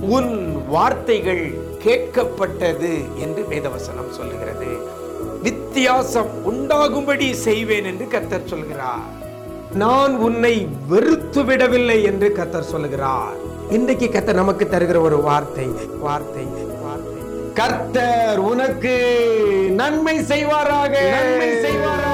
உன் வார்த்தைகள் கேட்கப்பட்டது என்று வேதவசனம் சொல்லுகிறது வித்தியாசம் உண்டாகும்படி செய்வேன் என்று கர்த்தர் சொல்கிறார் நான் உன்னை வெறுத்து விடவில்லை என்று கர்த்தர் சொல்லுகிறார் இன்றைக்கு கர்த்தர் நமக்கு தருகிற ஒரு வார்த்தை வார்த்தை வார்த்தை கர்த்தர் உனக்கு நன்மை செய்வாராக நன்மை செய்வாராக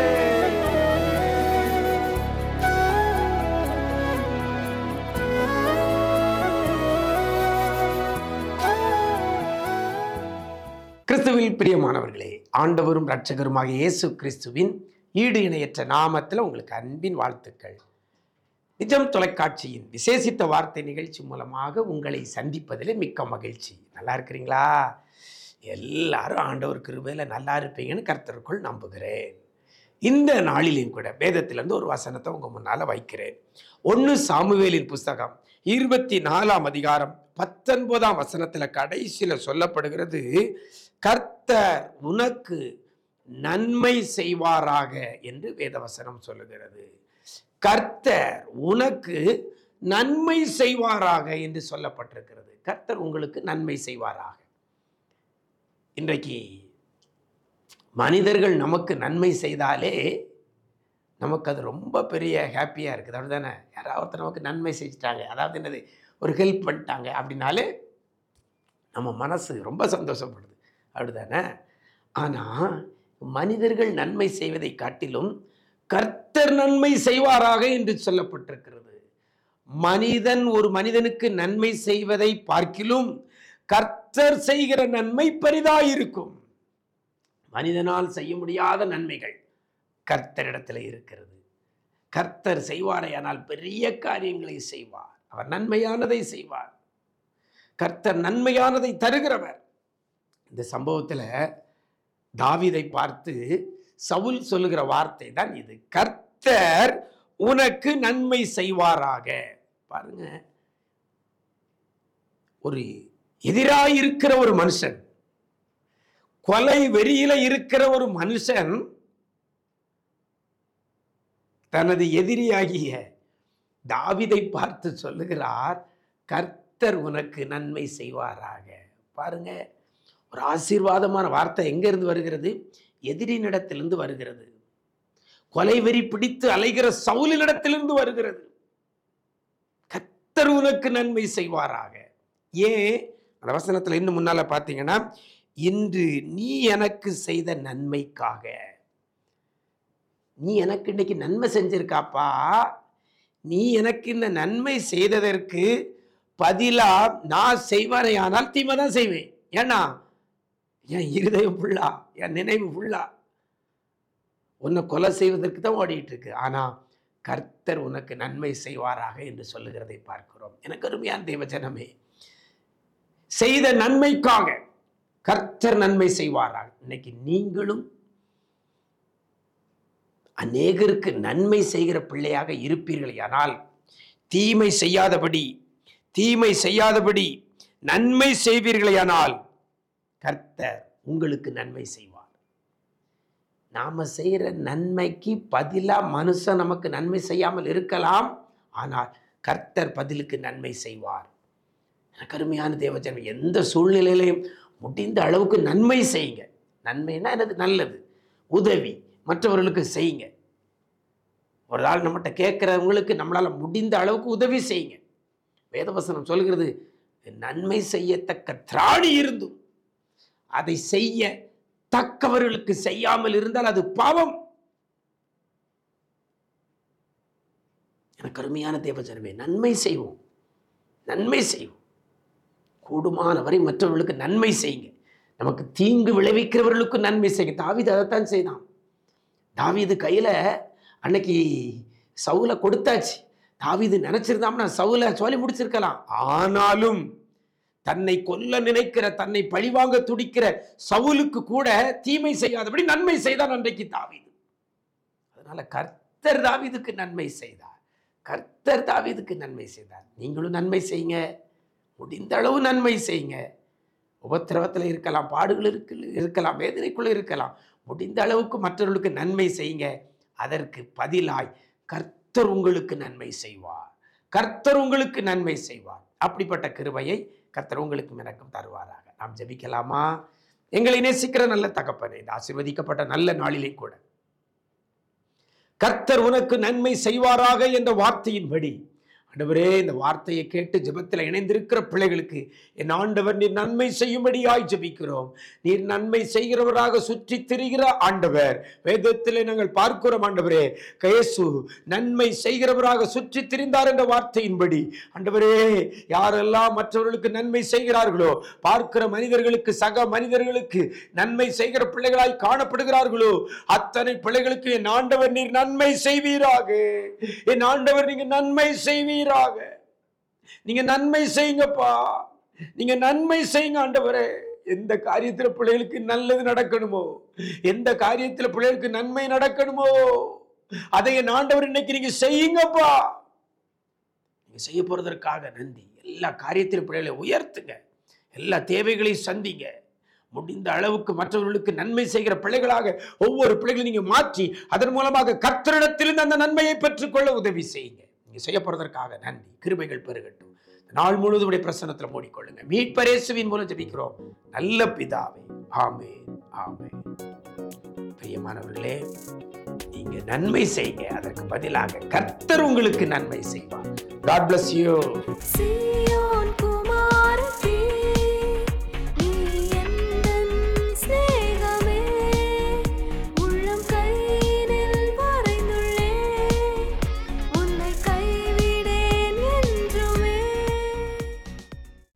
கிறிஸ்துவில் பிரியமானவர்களே ஆண்டவரும் இரட்சகருமாக இயேசு கிறிஸ்துவின் ஈடு இணையற்ற நாமத்தில் உங்களுக்கு அன்பின் வாழ்த்துக்கள் நிஜம் தொலைக்காட்சியின் விசேஷித்த வார்த்தை நிகழ்ச்சி மூலமாக உங்களை சந்திப்பதில் மிக்க மகிழ்ச்சி நல்லா இருக்கிறீங்களா எல்லாரும் ஆண்டவர் கிருபையில் நல்லா இருப்பீங்கன்னு கர்த்தருக்குள் நம்புகிறேன் இந்த நாளிலையும் கூட வேதத்திலிருந்து ஒரு வசனத்தை உங்கள் முன்னால் வைக்கிறேன் ஒன்று சாமுவேலின் புஸ்தகம் இருபத்தி நாலாம் அதிகாரம் பத்தொன்பதாம் வசனத்தில் கடைசியில் சொல்லப்படுகிறது கர்த்தர் உனக்கு நன்மை செய்வாராக என்று வேதவசனம் சொல்லுகிறது கர்த்தர் உனக்கு நன்மை செய்வாராக என்று சொல்லப்பட்டிருக்கிறது கர்த்தர் உங்களுக்கு நன்மை செய்வாராக இன்றைக்கு மனிதர்கள் நமக்கு நன்மை செய்தாலே நமக்கு அது ரொம்ப பெரிய ஹாப்பியாக இருக்குது அப்படி தானே யாராவது ஒருத்தர் நமக்கு நன்மை செஞ்சுட்டாங்க அதாவது என்னது ஒரு ஹெல்ப் பண்ணிட்டாங்க அப்படின்னாலே நம்ம மனசு ரொம்ப சந்தோஷப்படுது அப்படிதானே ஆனால் மனிதர்கள் நன்மை செய்வதை காட்டிலும் கர்த்தர் நன்மை செய்வாராக என்று சொல்லப்பட்டிருக்கிறது மனிதன் ஒரு மனிதனுக்கு நன்மை செய்வதை பார்க்கிலும் கர்த்தர் செய்கிற நன்மை பெரிதாயிருக்கும் மனிதனால் செய்ய முடியாத நன்மைகள் கர்த்தரிடத்தில் இருக்கிறது கர்த்தர் செய்வாரையானால் பெரிய காரியங்களை செய்வார் அவர் நன்மையானதை செய்வார் கர்த்தர் நன்மையானதை தருகிறவர் இந்த சம்பவத்தில் தாவீதை பார்த்து சவுல் சொல்லுகிற வார்த்தை தான் இது கர்த்தர் உனக்கு நன்மை செய்வாராக பாருங்க ஒரு எதிராக இருக்கிற ஒரு மனுஷன் கொலை வெறியில இருக்கிற ஒரு மனுஷன் தனது எதிரியாகிய தாவிதை பார்த்து சொல்லுகிறார் கர்த்தர் உனக்கு நன்மை செய்வாராக பாருங்க ஒரு ஆசீர்வாதமான வார்த்தை எங்கிருந்து வருகிறது எதிரினிடத்திலிருந்து வருகிறது கொலை வெறி பிடித்து அலைகிற சவுலினிடத்திலிருந்து வருகிறது கர்த்தர் உனக்கு நன்மை செய்வாராக ஏன் அந்த வசனத்தில் இன்னும் முன்னால பார்த்தீங்கன்னா இன்று நீ எனக்கு செய்த நன்மைக்காக நீ எனக்கு இன்னைக்கு நன்மை செஞ்சிருக்காப்பா நீ எனக்கு இந்த நன்மை செய்ததற்கு பதிலா நான் செய்வானேயானால் தீமை தான் செய்வேன் ஏன்னா என் இருதயம் ஃபுல்லா என் நினைவு ஃபுல்லா உன்னை கொலை செய்வதற்கு தான் ஓடிட்டு இருக்கு ஆனா கர்த்தர் உனக்கு நன்மை செய்வாராக என்று சொல்லுகிறதை பார்க்கிறோம் எனக்கு அருமையான தேவஜனமே செய்த நன்மைக்காக கர்த்தர் நன்மை செய்வாராக இன்னைக்கு நீங்களும் அநேகருக்கு நன்மை செய்கிற பிள்ளையாக இருப்பீர்களேயானால் தீமை செய்யாதபடி தீமை செய்யாதபடி நன்மை செய்வீர்களேயானால் கர்த்தர் உங்களுக்கு நன்மை செய்வார் நாம செய்கிற நன்மைக்கு பதிலா மனுஷன் நமக்கு நன்மை செய்யாமல் இருக்கலாம் ஆனால் கர்த்தர் பதிலுக்கு நன்மை செய்வார் எனக்கு அருமையான தேவஜனம் எந்த சூழ்நிலையிலையும் முடிந்த அளவுக்கு நன்மை செய்யுங்க நன்மைன்னா என்னது நல்லது உதவி மற்றவர்களுக்கு செய்யுங்க ஒரு ஆள் நம்மகிட்ட கேட்குறவங்களுக்கு நம்மளால் முடிந்த அளவுக்கு உதவி செய்யுங்க வேதவசனம் சொல்கிறது நன்மை செய்யத்தக்க திராணி இருந்தும் அதை செய்ய தக்கவர்களுக்கு செய்யாமல் இருந்தால் அது பாவம் எனக்கு அருமையான தேவஜனமே நன்மை செய்வோம் நன்மை செய்வோம் கூடுமான வரை மற்றவர்களுக்கு நன்மை செய்யுங்க நமக்கு தீங்கு விளைவிக்கிறவர்களுக்கு நன்மை செய்யுங்க தாவீது அதைத்தான் செய்தான் தாவீது கையில் அன்னைக்கு சவுலை கொடுத்தாச்சு தாவீது நினைச்சிருந்தாம்னா சவுலை சொல்லி முடிச்சிருக்கலாம் ஆனாலும் தன்னை கொல்ல நினைக்கிற தன்னை பழிவாங்க துடிக்கிற சவுலுக்கு கூட தீமை செய்யாதபடி நன்மை செய்தான் அன்றைக்கு தாவீது அதனால கர்த்தர் தாவீதுக்கு நன்மை செய்தார் கர்த்தர் தாவீதுக்கு நன்மை செய்தார் நீங்களும் நன்மை செய்யுங்க முடிந்த அளவு நன்மை செய்யுங்க உபத்திரவத்தில் இருக்கலாம் பாடுகள் இருக்கு இருக்கலாம் வேதனைக்குள்ள இருக்கலாம் முடிந்த அளவுக்கு மற்றவர்களுக்கு நன்மை செய்யுங்க அதற்கு பதிலாய் கர்த்தர் உங்களுக்கு நன்மை செய்வார் கர்த்தர் உங்களுக்கு நன்மை செய்வார் அப்படிப்பட்ட கிருபையை கர்த்தர் உங்களுக்கும் எனக்கும் தருவாராக நாம் ஜெபிக்கலாமா எங்களை நேசிக்கிற நல்ல தகப்பனே இந்த ஆசீர்வதிக்கப்பட்ட நல்ல நாளிலே கூட கர்த்தர் உனக்கு நன்மை செய்வாராக என்ற வார்த்தையின்படி ஆண்டவரே இந்த வார்த்தையை கேட்டு ஜெபத்தில் இணைந்திருக்கிற பிள்ளைகளுக்கு என் ஆண்டவர் நீர் நன்மை செய்யும்படியாய் ஜெபிக்கிறோம் நீர் நன்மை செய்கிறவராக சுற்றி திரிகிற ஆண்டவர் வேதத்திலே நாங்கள் பார்க்கிறோம் ஆண்டவரே கயசு நன்மை செய்கிறவராக சுற்றி திரிந்தார் என்ற வார்த்தையின்படி ஆண்டவரே யாரெல்லாம் மற்றவர்களுக்கு நன்மை செய்கிறார்களோ பார்க்கிற மனிதர்களுக்கு சக மனிதர்களுக்கு நன்மை செய்கிற பிள்ளைகளாய் காணப்படுகிறார்களோ அத்தனை பிள்ளைகளுக்கு என் ஆண்டவர் நீர் நன்மை செய்வீராக என் ஆண்டவர் நீங்க நன்மை செய்வீராக நீங்க நன்மை செய்யுங்கப்பா நீங்க நன்மை செய்யுங்க ஆண்டவரே எந்த காரியத்துல பிள்ளைகளுக்கு நல்லது நடக்கணுமோ எந்த காரியத்துல பிள்ளைகளுக்கு நன்மை நடக்கணுமோ அதை என் ஆண்டவர் இன்னைக்கு நீங்க செய்யுங்கப்பா நீங்க செய்ய போறதற்காக நன்றி எல்லா காரியத்திலும் பிள்ளைகளை உயர்த்துங்க எல்லா தேவைகளையும் சந்திங்க முடிந்த அளவுக்கு மற்றவர்களுக்கு நன்மை செய்கிற பிள்ளைகளாக ஒவ்வொரு பிள்ளைகளையும் நீங்க மாற்றி அதன் மூலமாக கர்த்தரிடத்திலிருந்து அந்த நன்மையை பெற்றுக்கொள்ள உதவி செய்யுங்க நீங்க செய்ய போறதற்காக நன்றி கிருபைகள் பெருகட்டும் நாள் முழுவதும் உடைய பிரசனத்தில் மூடிக்கொள்ளுங்க மீட்பரேசுவின் மூலம் ஜெபிக்கிறோம் நல்ல பிதாவே ஆமே ஆமே பிரியமானவர்களே நீங்க நன்மை செய்யுங்க அதற்கு பதிலாக கர்த்தர் உங்களுக்கு நன்மை செய்வார் God bless you See you